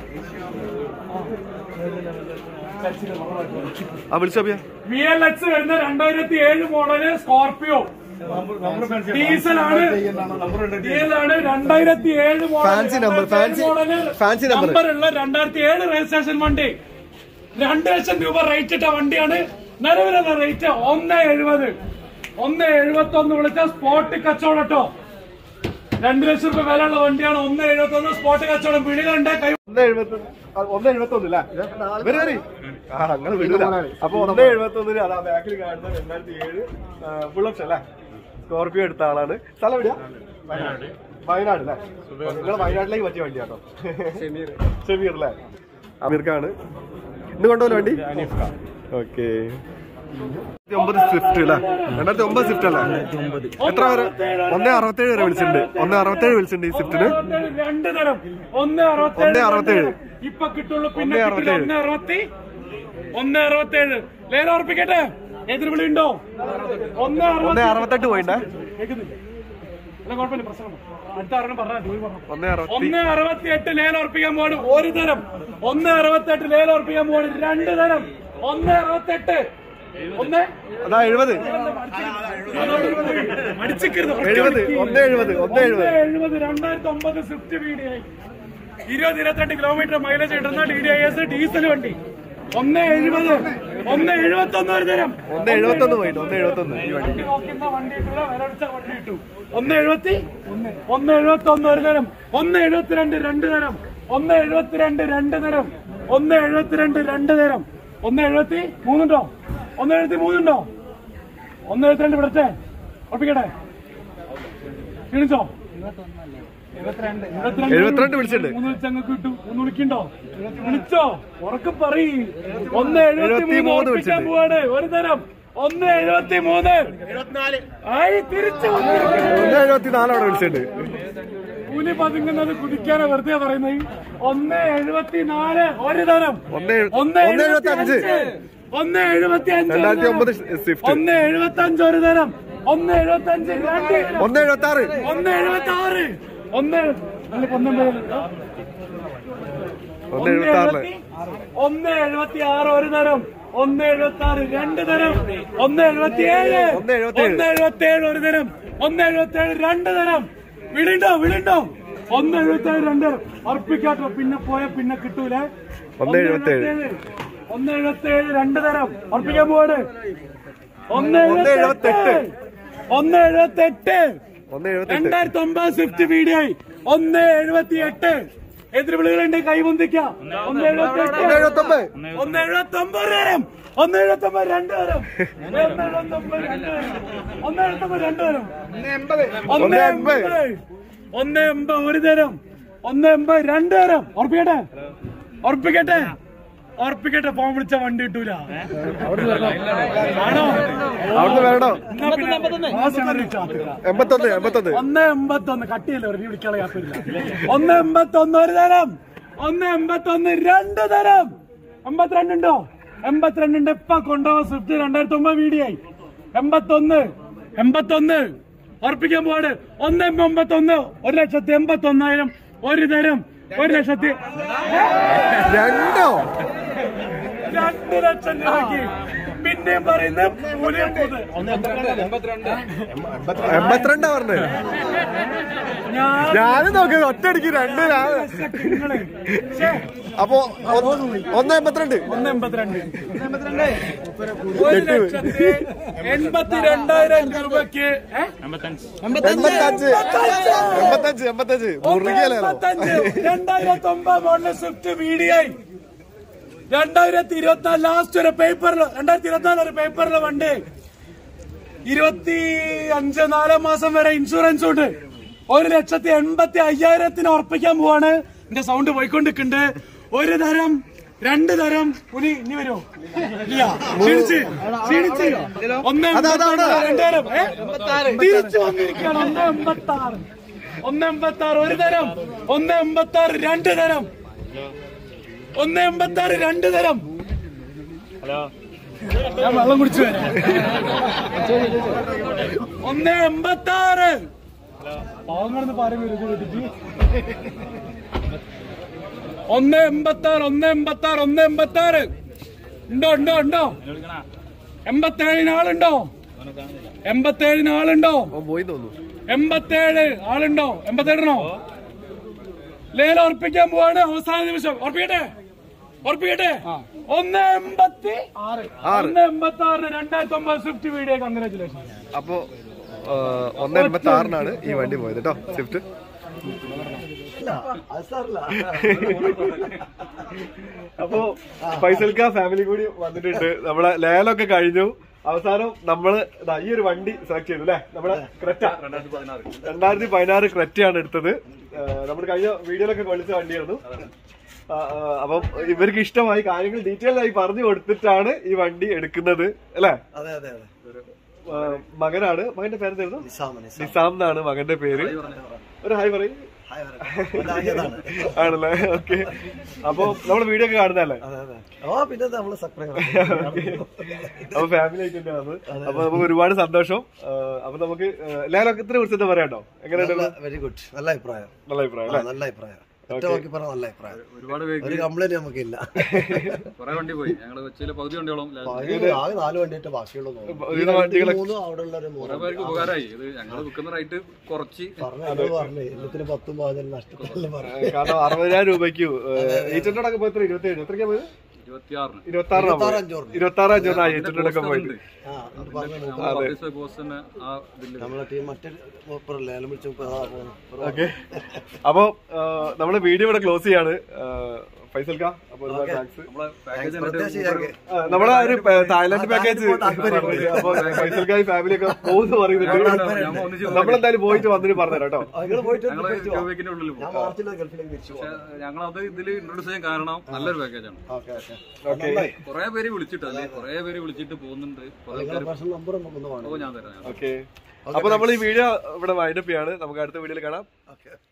ആ വിളിച്ചോപ്പിയാ വി എൽ എക്സ് വരുന്ന രണ്ടായിരത്തി ഏഴ് മോഡല് സ്കോർപിയോ ഡീസലാണ് ഡീസലാണ് രണ്ടായിരത്തി ഏഴ് Fancy number, fancy- fancy number. നമ്പറുള്ള രണ്ടായിരത്തി ഏഴ് രജിസ്ട്രേഷൻ വണ്ടി രണ്ട് ലക്ഷം രൂപ റേറ്റ് ഇട്ട വണ്ടിയാണ് നിലവിലുള്ള റേറ്റ് ഒന്ന് എഴുപത് ഒന്ന് എഴുപത്തി ഒന്ന് വിളിച്ച സ്പോട്ട് കച്ചവടം കേട്ടോ രണ്ട് ലക്ഷം രൂപ വിലയുള്ള വണ്ടിയാണ് ഒന്ന് എഴുപത്തി ഒന്ന് സ്പോട്ട് കച്ചവടം പിടികളുണ്ട് കൈ ഒന്ന് എഴുപത്തി ഒന്ന് എഴുപത്തി ഒന്ന് വരി വരി ആ അങ്ങനെ വിടൂല അപ്പൊ ഒന്ന് എഴുപത്തി ഒന്നിന് അതാ ബാക്കിൽ കാണുന്ന രണ്ടായിരത്തി ഏഴ് ഫുൾ ഓപ്ഷൻ അല്ലേ സ്കോർപിയോ എടുത്ത ആളാണ് സ്ഥലം എവിടെയാ വയനാട് വയനാട് അല്ലേ നിങ്ങൾ വയനാട്ടിലേക്ക് പറ്റിയ വണ്ടിയാട്ടോ ഷമീർ അല്ലേ അമീർക്കാണ് ഇന്ന് കൊണ്ടുപോലെ വണ്ടി ഓക്കെ ഒമ്പത് സ്വിഫ്റ്റ് അല്ലേ രണ്ടായിരത്തി ഒമ്പത് സ്വിഫ്റ്റ് അല്ലേ എത്ര വരെ ഒന്നേ അറുപത്തേഴ് വരെ വിളിച്ചിട്ടുണ്ട് ഒന്നേ അറുപത്തേഴ് വിളിച്ചിട്ടുണ്ട് ഈ സ്വിഫ്റ്റിന് രണ്ട് തരം ഒന്ന് അറുപത്തി ഒന്ന് അറുപത്തേഴ്. ഇപ്പൊ കിട്ടുള്ളൂ പിന്നെ ഒന്ന് കിട്ടില്ല അറുപത്തേഴ്. ഒന്ന് അറുപത്തി ഒന്ന് അറുപത്തേഴ് ലേലം ഉറപ്പിക്കട്ടെ എതിർവിളി ഉണ്ടോ ഒന്ന് ഒന്നേ അറുപത്തി അറുപത്തെട്ട് പോയിണ്ടേ കേൾക്കുന്നില്ല അല്ല കുഴപ്പമില്ല പ്രശ്നം അടുത്ത ആരണം പറഞ്ഞാൽ ജോലി പറഞ്ഞു ഒന്നേ അറുപത്തി ഒന്ന് അറുപത്തി എട്ട് ലേലം ഉറപ്പിക്കാൻ പോവാണ് ഒരു തരം ഒന്ന് അറുപത്തി എട്ട് ലേലം ഉറപ്പിക്കാൻ പോവാണ് രണ്ട് തരം ഒന്ന് അറുപത്തി എട്ട് ഒന്ന് അതാ എഴുപത് മടിച്ചിക്കരുത് എഴുപത് ഒന്ന് എഴുപത് ഒന്ന് എഴുപത് എഴുപത് രണ്ടായിരത്തി ഒമ്പത് സ്വിഫ്റ്റ് വി ഡി ഐ ഇരുപത് ഇരുപത്തിരണ്ട് കിലോമീറ്റർ മൈലേജ് കിട്ടുന്ന D D I S diesel വണ്ടി ഒന്ന് എഴുപത് ഒന്ന് എഴുപത്തി ഒന്ന് ഒരു തരം ഒന്ന് എഴുപത്തി ഒന്ന് പോയിട്ട് ഒന്ന് എഴുപത്തി ഒന്ന് ഈ വണ്ടി വണ്ടി നോക്കുന്ന വണ്ടി കിട്ടില്ല വിലടിച്ച വണ്ടി കിട്ടും ഒന്ന് എഴുപത്തി ഒന്ന് എഴുപത്തി ഒന്ന് ഒരു തരം ഒന്ന് എഴുപത്തിരണ്ട് രണ്ട് തരം ഒന്ന് എഴുപത്തിരണ്ട് രണ്ട് തരം ഒന്ന് എഴുപത്തിരണ്ട് രണ്ട് തരം ഒന്ന് എഴുപത്തി മൂന്നുണ്ടോ ഒന്ന് എഴുപത്തി മൂന്നുണ്ടോ ഒന്ന് എഴുപത്തിരണ്ട് ഇവിടത്തെ ഉറപ്പിക്കട്ടെ ക്ഷണിച്ചോ ഇരുപത്തിരണ്ട് എഴുപത്തിരണ്ട് വിളിച്ചിട്ടുണ്ട്. മൂന്ന് വെച്ച് അങ്ങ് കിട്ടും ഒന്ന് വിളിക്കണ്ടോ വിളിച്ചോ ഉറക്കെ പറയ് ഒന്ന് എഴുപത്തി മൂന്ന് മൂന്ന് ഉറപ്പിക്കാൻ വിളിച്ചിട്ടുണ്ട്. പോവാണ് ഒരു തരം ഒന്ന് എഴുപത്തി മൂന്ന് ആയി തിരിച്ചു വന്നിരിക്കുന്നു. ഒന്ന് എഴുപത്തി നാലോടെ വിളിച്ചിട്ടുണ്ട് പുലി പതുങ്ങുന്നത് കുതിക്കാനാ വെറുതെ പറയുന്നത് ഒന്ന് എഴുപത്തിനാല് ഒരു തരം ഒന്ന് എഴു- ഒന്ന് ഒന്ന് എഴുപത്തി അഞ്ച്. ഒന്ന് എഴുപത്തി അഞ്ച് ഒരു രണ്ടായിരത്തി തരം. ഒമ്പത് സ്വിഫ്റ്റ് ഒന്ന് എഴുപത്തി അഞ്ച് ഒരു തരം ഒന്ന് എഴുപത്തി അഞ്ച് രണ്ട് തരം. ഒന്ന് എഴുപത്തി ആറ് ഒന്ന് എഴുപത്തി ആറ് ഒന്ന് അല്ല, പന്ത്രണ്ട് ഒന്ന് എഴുപത്തി ആറില് ഒന്ന് എഴുപത്തി ആറ് ഒരു തരം ഒന്ന് എഴുപത്തി ആറ് രണ്ട് തരം ഒന്ന് എഴുപത്തി ഏഴ് ഒന്ന് എഴുപത്തിയേഴ്. ഒന്ന് എഴുപത്തി ഏഴ് ഒരു തരം ഒന്ന് എഴുപത്തി ഏഴ് രണ്ട് തരം വിളിണ്ടോ വിളിണ്ടോ ഒന്ന് എഴുപത്തി ഏഴ് രണ്ട് തരം ഉറപ്പിക്കാട്ടോ പിന്നെ പോയ പിന്നെ കിട്ടൂല ഒന്ന് എഴുപത്തിയേഴ്. ഒന്ന് എഴുപത്തി ഏഴ് രണ്ട് തരം ഉറപ്പിക്കാൻ പോവാണ് ഒന്ന് ഒന്ന് എഴുപത്തി എഴുപത്തെട്ട്. ഒന്ന് എഴുപത്തി എട്ട് ഒന്ന് എഴുപത്തി എട്ട് രണ്ടായിരത്തി ഒമ്പത് സ്വിഫ്റ്റ് വീഡിയോ ഒന്ന് എഴുപത്തി എട്ട് എതിർവിളികളുണ്ട് കൈബന്ധിക്കാം ഒന്ന് എഴുപത്തി ഒന്ന് എട്ട് എഴുപത്തി ഒമ്പത് ഒന്ന് എഴുപത്തി ഒമ്പത് തരം ഒന്ന് എഴുപത്തി ഒമ്പത് രണ്ട് തരം ഒന്ന് എഴുപത്തി ഒമ്പത് രണ്ട് തരം ഒന്ന് എഴുപത്തി ഒമ്പത് രണ്ട് തരം ഒന്ന് ഒന്ന് എൺപത് എൺപത്. ഒന്ന് എൺപത് ഒരു തരം ഒന്ന് എൺപത് രണ്ട് തരം ഉറപ്പിക്കട്ടെ ഉറപ്പിക്കട്ടെ ഉറപ്പിക്കട്ടെ ഫോൺ വിളിച്ച വണ്ടി കിട്ടൂല ആണോ അവിടുന്ന് വരണോ എന്നാ പിന്നെ വാസന ചാത്തുക എൺപത്തൊന്ന് എൺപത്തൊന്ന് ഒന്ന് എൺപത്തൊന്ന് കട്ടിയല്ലേ ഒരു വിളിക്കാനുള്ള ഗ്യാപ്പില്ല ഒന്ന് എൺപത്തൊന്ന് ഒരു തരം ഒന്ന് എൺപത്തൊന്ന് രണ്ട് തരം എൺപത്തിരണ്ട് ഉണ്ടോ എൺപത്തിരണ്ട് ഉണ്ട് ഇപ്പൊ കൊണ്ടുപോകാൻ സ്വിഫ്റ്റ് രണ്ടായിരത്തി ഒമ്പത് വീഡിയായി എൺപത്തൊന്ന് എൺപത്തൊന്ന് ഉറപ്പിക്കാൻ പോവാട് ഒന്ന് എൺപത്തൊന്ന് ഒരു ലക്ഷത്തി എൺപത്തൊന്നായിരം ഒരു തരം ഒരു ലക്ഷത്തി രണ്ടോ രണ്ട് ലക്ഷം രൂപയ്ക്ക് പിന്നെയും പറയുന്നത് മൂല്യം മൂന്ന് എൺപത്തിരണ്ടാ പറഞ്ഞത് ഞാൻ ഞാനും നോക്കിയത് ഒറ്റയടിക്ക് രണ്ട് രാ- നിങ്ങളെ ശ്ശേ, അപ്പൊ ഒന്ന് ഒന്ന് എൺപത്തിരണ്ട് ഒന്ന് എൺപത്തിരണ്ട് ഒരു ലക്ഷത്തി എൺപത്തി രണ്ടായിരം രൂപയ്ക്ക് ഏ? എൺപത്തഞ്ച് എൺപത്തഞ്ച് എൺപത്തഞ്ച് മുറുകിയല്ലോ എൺപത്തഞ്ച് രണ്ടായിരത്തി ഒമ്പത് model swift V D I രണ്ടായിരത്തി ഇരുപത്തിനാല് ലാസ്റ്റ് ഒരു പേപ്പറിൽ രണ്ടായിരത്തി ഇരുപത്തിനാല് ഒരു പേപ്പറിൽ വണ്ടി ഇരുപത്തി അഞ്ച് നാലാം മാസം വരെ ഇൻഷുറൻസ് ഉണ്ട് ഒരു ലക്ഷത്തി എൺപത്തി അയ്യായിരത്തിന് ഉറപ്പിക്കാൻ പോവാണ് എന്റെ സൗണ്ട് പോയിക്കൊണ്ടിരിക്കുന്നുണ്ട് ഒരു തരം രണ്ട് തരം പുലി ഇനി വരുമോ ഇല്ല ക്ഷീണിച്ച് ക്ഷീണിച്ച് ഒന്ന് എൺപത്താറ്, രണ്ട് തരം ഏ? തിരിച്ചു വന്നിരിക്കുകയാണ് ഒന്ന് എൺപത്തി ആറ് ഒന്ന് എൺപത്തി ആറ് ഒരു തരം ഒന്ന് എൺപത്തി ആറ് രണ്ട് തരം ഒന്ന് എൺപത്തി ആറ് രണ്ട് തരം ഞാൻ വെള്ളം കുടിച്ചു വരാം ഒന്ന് എൺപത്തി ആറ് പാവങ്ങളെന്ന് പറയുന്നത് ഒന്ന് എൺപത്തി ആറ് ഒന്ന് എൺപത്തി ആറ് ഒന്ന് എൺപത്തി ആറ് ഉണ്ടോ ഉണ്ടോ ഉണ്ടോ എൺപത്തേഴിന് ആളുണ്ടോ എൺപത്തേഴിന് ആളുണ്ടോ പോയി തോന്നുന്നു എൺപത്തേഴ് ആളുണ്ടോ എൺപത്തേഴിനോ ലേലം ഉറപ്പിക്കാൻ പോവാണ് അവസാന നിമിഷം ഉറപ്പിക്കട്ടെ ഉറപ്പിക്കട്ടെ ഒന്ന് എൺപത്തി ആറ് ഒന്ന് എൺപത്തി ആറിന് രണ്ടായിരത്തി ഒമ്പത് സ്വിഫ്റ്റ് വീഡിയോ കൺഗ്രാറ്റുലേഷൻ അപ്പോ ആ, ഒന്ന് എൺപത്തി ആറിനാണ് ഈ വണ്ടി പോയത് കേട്ടോ സ്വിഫ്റ്റ് അപ്പോ ഫൈസൽക്ക ഫാമിലി കൂടി വന്നിട്ടുണ്ട് നമ്മളെ ലേലൊക്കെ കഴിഞ്ഞു അവസാനം നമ്മള് ദാ ഈ ഒരു വണ്ടി സെലക്ട് ചെയ്തു അല്ലെ നമ്മളെ ക്രെറ്റ രണ്ടായിരത്തി പതിനാറ് ക്രെറ്റയാണ് എടുത്തത് നമ്മൾ കഴിഞ്ഞ വീഡിയോയിലൊക്കെ കൊളിച്ച വണ്ടിയായിരുന്നു ആ, ആ, അപ്പം ഇവർക്ക് ഇഷ്ടമായി കാര്യങ്ങൾ ഡീറ്റെയിൽ ആയി പറഞ്ഞു കൊടുത്തിട്ടാണ് ഈ വണ്ടി എടുക്കുന്നത് അല്ലെ അതെ അതെ അതെ ആ, മകനാണ് മകന്റെ പേരെന്തായിരുന്നു നിസാമ നിസാം നിസാം എന്നാണ് മകന്റെ പേര് ഒരു ഹായ് പറയും ഹായ് വരട്ടെ. ഉണ്ടാക്കിയതാണ്. ആണല്ലേ ഓക്കെ അപ്പൊ നമ്മള് വീഡിയോ ഒക്കെ കാണുന്നല്ലേ അതെ അതെ ഓ പിന്നെ നമ്മള് സബ്സ്ക്രൈബ് അപ്പൊ ഫാമിലി ആയിട്ട് വന്നത് അപ്പൊ നമുക്ക് ഒരുപാട് സന്തോഷം ആ, അപ്പൊ നമുക്ക് ലേലൊക്കത്തിനെ കുറിച്ച് എന്താ പറയാട്ടോ എങ്ങനെയുണ്ട് വെരി ഗുഡ് നല്ല അഭിപ്രായം നല്ല അഭിപ്രായം ആ, അല്ലേ നല്ല അഭിപ്രായം ഒറ്റ വാക്കി പറഞ്ഞ നല്ല അഭിപ്രായം ഒരുപാട് ഒരു പേർക്ക് കംപ്ലൈന്റ് നമുക്കില്ല കുറെ വണ്ടി പോയി ഞങ്ങള് കൊച്ചിയിലെ പകുതി വണ്ടിയോളം ആകെ ആകെ നാല് വണ്ടിയിട്ട് ബാക്കിയുള്ള ഒരുവിധ വണ്ടികളൊക്കെ- മൂന്നും അവിടെ ഉള്ള ഒരു കുറെ മൂന്ന് പേർക്ക് ഉപകാരമായി ഇത് ഞങ്ങൾ വിൽക്കുന്ന റേറ്റ് കുറച്ച് പറഞ്ഞു എന്നോട് പറഞ്ഞു എല്ലാത്തിനും പത്തും പതിനഞ്ചും നഷ്ടത്തിലെല്ലാം പറഞ്ഞു കാരണം അറുപതിനായിരം രൂപയ്ക്ക് എയ്റ്റ് ഹൺഡ്രഡ് ഒക്കെ പോയി ഇരുപത്തി ഏഴ് എത്രയ്ക്കാ പോയത് ഇരുപത്തിയാറിന് ഇരുപത്തി ആറിനാണ് ഇരുപത്താറ് അഞ്ഞൂറിന് ഇരുപത്തി ആറ് അഞ്ചൂറ് എയ്റ്റ് ഹൺഡ്രഡ് ഒക്കെ പോയിട്ട് ആ എന്നിട്ട് പറഞ്ഞു നമ്മൾ ബോസ് തന്നെ ആ ഇതില് നമ്മളെ ടീം മറ്റൊരു മൂപ്പറല്ലേ അയാൾ വിളിച്ചു ഇപ്പൊ അതാ പോകുന്നു. ഓക്കെ അപ്പൊ നമ്മള് വീഡിയോ ഇവിടെ ക്ലോസ് ചെയ്യാണ് ആ, ഫൈസൽക്ക അപ്പൊ ഒരുപാട് താങ്ക്സ് നമ്മളെ പാക്കേജ് പ്രത്യേകിച്ച് ഞങ്ങൾക്ക് ആ, നമ്മളെ ഒരു പ- തായ്ലാന്റ് ആ, പാക്കേജ് തായ്ലൻഡ് താല്പര്യം. അപ്പൊ ഫൈസൽക്കായി ഫാമിലി ഒക്കെ പോകുന്നു പറയുന്നുണ്ട് ഞങ്ങൾ ഒന്നിച്ച് നമ്മളെന്തായാലും പോയിട്ട് വന്നിട്ട് പറഞ്ഞുതരാം കേട്ടോ ആ, നിങ്ങള് പോയിട്ട് ഞങ്ങള് തിരിച്ചു വാ. രൂപയ്ക്കിന്റെ ഉള്ളിൽ ഞാൻ പോകും മാർച്ചിൽ ഗൾഫിലേക്ക് തിരിച്ചു പോകാം ഞങ്ങളത് ഇതിൽ ഇൻട്രോഡ്യൂസ് ചെയ്യാൻ കാരണം നല്ലൊരു പാക്കേജാണ് ഓക്കെ ഓക്കെ ഓക്കെ കുറെ പേര് വിളിച്ചിട്ടല്ലേ കുറെ പേര് വിളിച്ചിട്ട് പോകുന്നുണ്ട് കുറെ നിങ്ങളുടെ പേഴ്സണൽ നമ്പർ നമുക്കൊന്ന് വേണം ഓ ഞാൻ തരാം ഞാൻ തരാം. ഓക്കെ അപ്പൊ നമ്മൾ ഈ വീഡിയോ ഇവിടെ വൈൻഡപ്പ് ചെയ്യാണ് നമുക്ക് അടുത്ത വീഡിയോയിൽ കാണാം ഓക്കെ